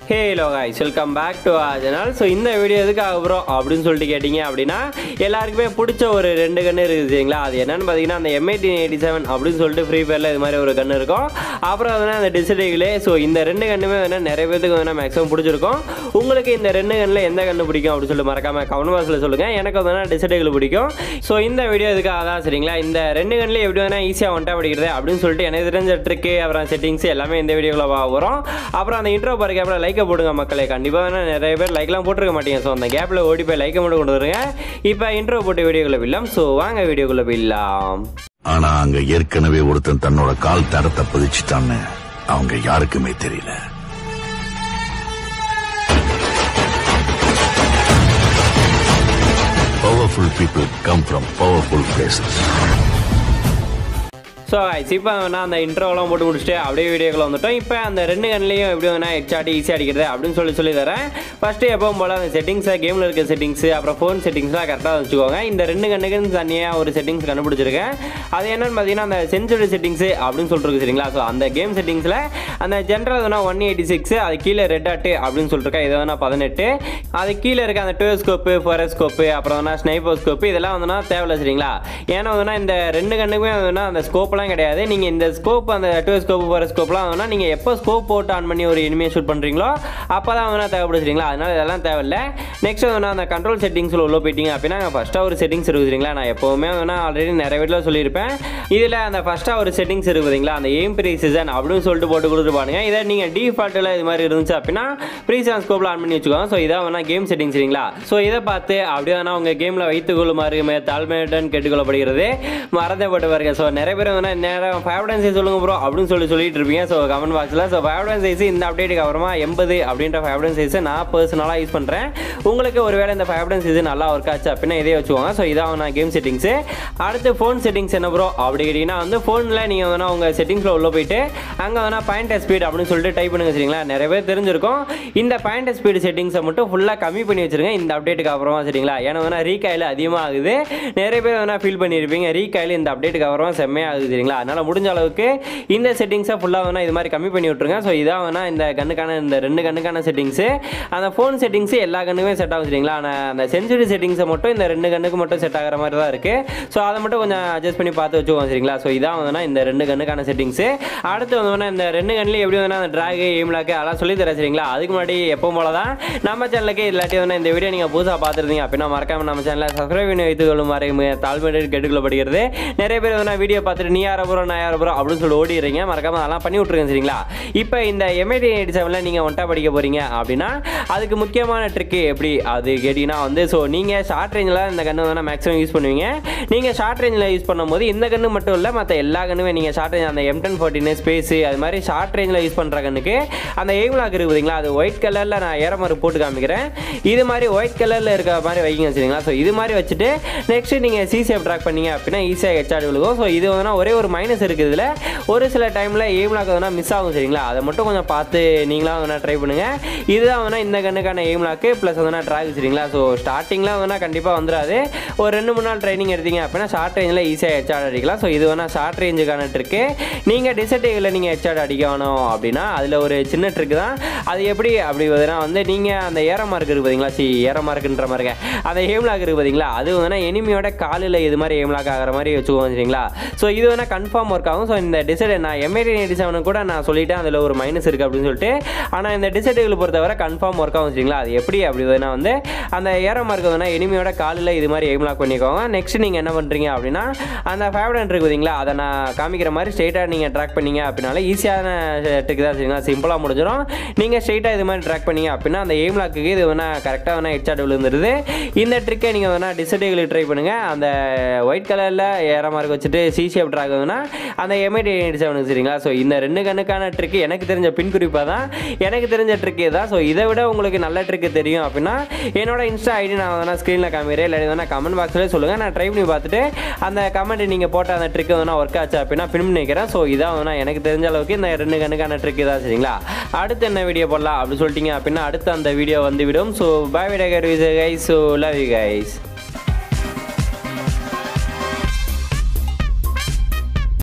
hey hello guys welcome back to our channel so இந்த video எதுக்காக bro அப்படின்னு சொல்லிட்டு கேட்டிங்க அப்படின்னா எல்லாருக்குமே பிடிச்ச ஒரு ரெண்டு கன்று இருக்குது சரிங்களா அது என்னன்னு பார்த்தீங்கன்னா அந்த எம்ஐடி எயிட்டி செவன் அப்படின்னு சொல்லிட்டு ஃப்ரீ ஃபயரில் இது மாதிரி ஒரு கன்று இருக்கும் அப்புறம் வந்து அந்த டிசிடிகளே ஸோ இந்த ரெண்டு கண்ணுமே வேணால் நிறைய பேருக்கு வேணால் மேக்ஸிமம் பிடிச்சிருக்கும் உங்களுக்கு இந்த ரெண்டு கண்ணில் எந்த கன்று பிடிக்கும் அப்படின்னு சொல்லி மறக்காம கமெண்ட் பாக்ஸில் சொல்லுங்கள் எனக்கு வந்து டிசிடிகள் பிடிக்கும் ஸோ இந்த வீடியோ இதுக்காக தான் சரிங்களா இந்த ரெண்டு கண்ணில் எப்படி வேணால் ஈஸியாக ஒன்ட்டா படிக்கிறது அப்படின்னு சொல்லிட்டு எனக்கு தெரிஞ்ச ட்ரிக்கு அப்புறம் செட்டிங்ஸ் எல்லாமே இந்த வீடியோவில் வரும் அப்புறம் அந்த இன்ட்ரோ பாருங்க அப்புறம் லைக்கை போடுங்க மக்களே கண்டிப்பாக வேணால் நிறைய பேர் லைக்லாம் போட்டிருக்க மாட்டீங்க ஸோ அந்த கேப்பில் ஓடி போய் லைக்கை மட்டும் கொண்டு வருங்க இப்போ இன்ட்ரோ போட்டு வீடியோக்குள்ளே போயிடலாம் ஸோ வாங்க வீடியோக்குள்ளே போயிடலாம் ஆனா அங்க ஏற்கனவே ஒருத்தன் தன்னோட கால் தடத்தை பதிச்சுட்டான்னு அவங்க யாருக்குமே தெரியல powerful people come from powerful places so இப்போ நான் அந்த இன்ட்ரோலாம் போட்டு முடிச்சுட்டு அப்படியே வீடியோக்குள்ள வந்துட்டோம் இப்போ அந்த ரெண்டு கண்ணிலையும் எப்படி வேணா ஹெச்ஆடி ஈஸியாக அடிக்கிறது அப்படின்னு சொல்லி சொல்லி தரேன் ஃபஸ்ட்டு எப்பவும் போல் அந்த செட்டிங்ஸை கேமில் இருக்க செட்டிங்ஸ் அப்புறம் ஃபோன் செட்டிங்ஸ்லாம் கரெக்டாக வச்சுக்கோங்க இந்த ரெண்டு கண்ணுக்குன்னு தனியாக ஒரு செட்டிங்ஸ் கண்டுபிடிச்சிருக்கேன் அது என்னன்னு பார்த்தீங்கன்னா அந்த சென்சுரி செட்டிங்ஸ் அப்படின்னு சொல்லிட்டு சரிங்களா ஸோ அந்த கேம் செட்டிங்ஸில் அந்த ஜென்ரல் வேணா ஒன் எயிட்டி சிக்ஸ் அது கீழே ரெட் ஆட்டு அப்படின்னு சொல்லிருக்கேன் இது வேணா பதினெட்டு அது கீழே இருக்க அந்த டூஸ்கோப்பு ஃபோரஸ்கோப்பு அப்புறம் வேணா ஸ்னைப்போஸ்கோப்பு இதெல்லாம் வந்துன்னா தேவையில்ல சரிங்களா ஏன்னா வந்துன்னா இந்த ரெண்டு கண்ணுக்குமே வந்துன்னா அந்த ஸ்கோப்லாம் கிடையாது நீங்கள் இந்த ஸ்கோப் அந்த டூஸ்கோப்பு ஃபோரஸ்கோப்லாம் வந்துன்னா நீங்கள் எப்போ ஸ்கோப் போட்டு ஆன் பண்ணி ஒரு இனிமையை ஷூட் பண்ணுறீங்களோ அப்போ தான் வேணா தேவைப்படுது சரிங்களா அதனால இதெல்லாம் தேவையில்ல நெக்ஸ்ட் வந்து அந்த கண்ட்ரோல் செட்டிங்ஸில் உள்ள போயிட்டீங்க அப்படின்னா ஃபஸ்ட்டாக ஒரு செட்டிங்ஸ் இருக்குது சரிங்களா நான் எப்போவுமே வேணா ஆல்ரெடி நிறைய வீட்டில் சொல்லியிருப்பேன் இதில் அந்த ஃபஸ்ட்டாக ஒரு செட்டிங்ஸ் இருக்குது பார்த்தீங்களா அந்த எய்ம் ப்ரீசிசன் அப்படின்னு சொல்லிட்டு போட்டு கொடுத்துருப்பானுங்க இதை நீங்கள் டிஃபால்ட்டில் இது மாதிரி இருந்துச்சு அப்படின்னா ப்ரீசன் ஸ்கோப்பில் ஆன் பண்ணி வச்சுக்கோங்க ஸோ இதான் வேணா கேம் செட்டிங் சரிங்களா ஸோ இதை பார்த்து அப்படியே வேணா உங்கள் கேமில் வைத்துக் கொள்ளுமாறு மே- தாழ்மையுடன் கேட்டுக்கொள்ளப்படுகிறது மறந்தப்பட்டு பாருங்க ஸோ நிறைய பேர் வேணா நேரம் ஃபைவ் டன் சைஸ் சொல்லுங்க ப்ரோ அப்படின்னு சொல்லி சொல்லிட்டு இருப்பீங்க ஸோ கமெண்ட் பாக்ஸில் ஸோ ஃபைவ் டன் சைஸ் இந்த அப்டேட்டுக்கு அப்புறமா எண்பது அப்படின்ற ஃபைவ் டன் சைஸை நான் பர்சனலாக யூஸ் பண்ணுறேன் உங்களுக்கு ஒருவேளை இந்த ஃபைவ் டன் சைஸ் நல்லா ஒர்க் ஆச்சு அப்படின்னா இதே வச்சுக்கோங்க ஸோ இதான் நான் கேம் செட்டிங்ஸு அடுத்து ஃபோன் செட்டிங்ஸ் என்ன ப்ரோ அப்படி கேட்டிங்கன்னா வந்து ஃபோனில் நீங்கள் வேணா உங்கள் செட்டிங்ஸில் உள்ள போயிட்டு அங்கே வேணா பாயிண்ட் ஸ்பீட் அப்படின்னு சொல்லிட்டு டைப் பண்ணுங்க சரிங்களா நிறைய பேர் தெரிஞ்சிருக்கும் இந்த பாயிண்ட் ஸ்பீடு செட்டிங்ஸை மட்டும் ஃபுல்லாக கம்மி பண்ணி வச்சிருங்க இந்த அப்டேட்டுக்கு அப்புறமா சரிங்களா ஏன்னா வேணா ரீகாயில் அதிகமாக ஆகுது நிறைய பேர் வேணா ஃபீல் பண்ணியிருப்பீங்க ரீகாயில் இந்த அப்டேட்டுக்கு அப்புறமா செம்மையாக ஆகுது சரிங்களா அதனால் முடிஞ்ச அளவுக்கு இந்த செட்டிங்ஸை ஃபுல்லாக வேணா இது மாதிரி கம்மி பண்ணி விட்ருங்க ஸோ இதான் வேணா இந்த கண்ணுக்கான இந்த ரெண்டு கண்ணுக்கான செட்டிங்ஸு அந்த ஃபோன் செட்டிங்ஸு எல்லா கண்ணுமே செட் ஆகும் சரிங்களா ஆனால் அந்த சென்சுரி செட்டிங்ஸை மட்டும் இந்த ரெண்டு கண்ணுக்கு மட்டும் செட் ஆகிற மாதிரி தான் இருக்குது ஸோ அதை மட்டும் கொஞ்சம் அட்ஜஸ்ட் பண்ணி பார்த்து வச்சுக்கோங்க சரிங்களா ஸோ இதான் வந்து இந்த ரெண்டு கண்ணுக்கான செட்டிங்ஸு அடுத்து வந்து இந்த ரெண்டு கண்ணில் எப்படி வந்து அந்த ட்ராகு எய்ம்லாக்கு அதெல்லாம் சொல்லி தரேன் சரிங்களா அதுக்கு முன்னாடி எப்போ போல தான் நம்ம சேனலுக்கு இல்லாட்டி வந்து இந்த வீடியோ நீங்கள் புதுசாக பார்த்துருந்தீங்க அப்படின்னா மறக்காம நம்ம சேனலை சப்ஸ்கிரைப் பண்ணி வைத்துக் கொள்ளுமாறு தாழ்மையோடு கேட்டுக்கொள்ளப்படுகிறது நிறைய பேர் வந்து வீடியோ பார்த்துட்டு நீ யார போகிறோம் நான் யார போகிறோம் அப்படின்னு சொல்லி ஓடிடுறீங்க மறக்காம அதெல்லாம் பண்ணி விட்ருங்க சரிங்களா இப்போ இந்த எம்ஐடி எயிட்டி செவனில் நீங்கள் ஒன்ட்டா படிக்க போகிறீங்க அப்படின்னா அதுக்கு முக்கியமான ட்ரிக்கு எப்படி அது கேட்டிங்கன்னா வந்து ஸோ நீங்கள் ஷார்ட் ரேஞ்சில் இந்த கன்று வந்து மேக்ஸிமம் யூஸ் பண்ணுவீங்க நீங்கள் ஷார்ட் ரேஞ்சில் யூஸ் பண்ணும்போது இந்த கன்று மட்டும் இல்லை மற்ற எல்லா கன்னுமே நீங்கள் ஷார்ட் ரேஞ்ச் அந்த எம் டென் ஃபோர்டின் ஸ்பேஸு அது மாதிரி ஷார்ட் ரேஞ்சில் யூஸ் பண்ணுற கண்ணுக்கு அந்த எய்ம் லாக் இருக்குது பார்த்தீங்களா அது ஒயிட் கலரில் நான் ஏறமாறு போட்டு காமிக்கிறேன் இது மாதிரி ஒயிட் கலரில் இருக்க மாதிரி வைக்கிங்க சரிங்களா ஸோ இது மாதிரி வச்சுட்டு நெக்ஸ்ட் நீங்கள் சிசேப் ட்ராக் பண்ணீங்க அப்படின்னா ஈஸியாக ஹெச்ஆர் விழுகும் ஸோ இது வந்து ஒரே ஒரு மைனஸ் இருக்குது இதில் ஒரு சில டைமில் எய்ம் லாக் வந்து மிஸ் ஆகும் சரிங்களா அதை மட்டும் கொஞ்சம் பார்த்து நீங்களாம் வேணா ட்ரை பண்ணுங்கள் இதுதான் வேணா இந்த கண்ணுக்கான எய்ம் லாக்கு ப்ளஸ் வந்து ட்ராக் சரிங்களா ஸோ ஸ்டார்டிங்கில் வேணா கண்டிப்பாக வந்துடாது ஒரு ரெண்டு மூணு நாள் ட்ரைனிங் எடுத்தீங்க அப்படின்னா ஷார்ட் ரேஞ்சில் ஈஸியாக ஹெச்ஆர் அடிக்கலாம் ஸோ இது வேணா ஷார்ட் ரேஞ்சுக்கான ட்ரிக்கு நீங்கள் டிசர்டேகில் நீங்கள் ஹெச்ஆர் அடிக்கணும் அப்படின்னா அதில் ஒரு சின்ன ட்ரிக் தான் அது எப்படி அப்படி வருதுன்னா வந்து நீங்கள் அந்த ஏற மார்க் இருக்குது பார்த்தீங்களா சி ஏற மார்க்குன்ற மாதிரிங்க அந்த ஏம்லாக் இருக்குது பார்த்தீங்களா அது வந்து எனிமியோட காலில் இது மாதிரி ஏம்லாக் ஆகிற மாதிரி வச்சுக்கோங்க சரிங்களா ஸோ இது வேணால் கன்ஃபார்ம் ஒர்க் ஆகும் ஸோ இந்த டிசைட் நான் எம்ஐடி எயிட்டி செவனு கூட நான் சொல்லிட்டேன் அதில் ஒரு மைனஸ் இருக்குது அப்படின்னு சொல்லிட்டு ஆனால் இந்த டிசைட்டுகளை பொறுத்தவரை கன்ஃபார்ம் ஒர்க் ஆகும் சரிங்களா அது எப்படி அப்படி வேணா வந்து அந்த ஏற மார்க் வந்து எனிமியோட காலில் இது மாதிரி எய்ம்லாக் பண்ணிக்கோங்க நெக்ஸ்ட் நீங்கள் என்ன பண்ணுறீங்க அப்படின்னா அந்த ஃபேவ் இருக்கு பார்த்தீங்களா அதை நான் காமிக்கிற மாதிரி ஸ்ட்ரெயிட்டாக நீங்கள் ட்ராக் பண்ணீங்க அப்படின்னால ஈஸியான ட்ரிக் தான் சரிங்களா சிம்பிளாக முடிஞ்சிடும் நீங்கள் ஸ்ட்ரெயிட்டாக இது மாதிரி ட்ராக் பண்ணீங்க அப்படின்னா அந்த எய்ம் லாக்குக்கு இது வேணால் கரெக்டாக வேணால் ஹெட்ஷாட் விழுந்துருது இந்த ட்ரிக்கை நீங்கள் வேணால் டிசர்டேகளுக்கு ட்ரை பண்ணுங்கள் அந்த ஒயிட் கலரில் ஏற மார்க் வச்சுட்டு சி ஷேப் ட்ராக் வேணா அந்த எம்ஐடி எயிட்டி செவனுக்கு சரிங்களா ஸோ இந்த ரெண்டு கண்ணுக்கான ட்ரிக்கு எனக்கு தெரிஞ்ச பின் குறிப்பாக தான் எனக்கு தெரிஞ்ச ட்ரிக்கு தான் ஸோ இதை விட உங்களுக்கு நல்ல ட்ரிக்கு தெரியும் அப்படின்னா என்னோட இன்ஸ்டா ஐடி நான் வேணா ஸ்க்ரீனில் காமிக்கிறேன் இல்லை வேணா கமெண்ட் பாக்ஸில் சொல்லுங்கள் நான் ட்ரை பண்ணி பார்த்துட்டு அந்த கமெண்ட் நீங்கள் போட்ட அந்த ட்ரிக்கு வேணா ஒர்க் ஆச்சு அப்படின்னா பின் பண்ணிக்கிறேன் ஸோ இதான் வேணா எனக்கு தெரிஞ்ச அளவுக்கு இந்த ரெண்டு கண்ணுக்கான ட்ரிக்கு தான் சரிங்களா அடுத்து என்ன வீடியோ போடலாம் அப்படி சொல்லிட்டீங்க அப்படின்னா அடுத்து அந்த வீடியோ வந்து விடும் so bye video guys so love you guys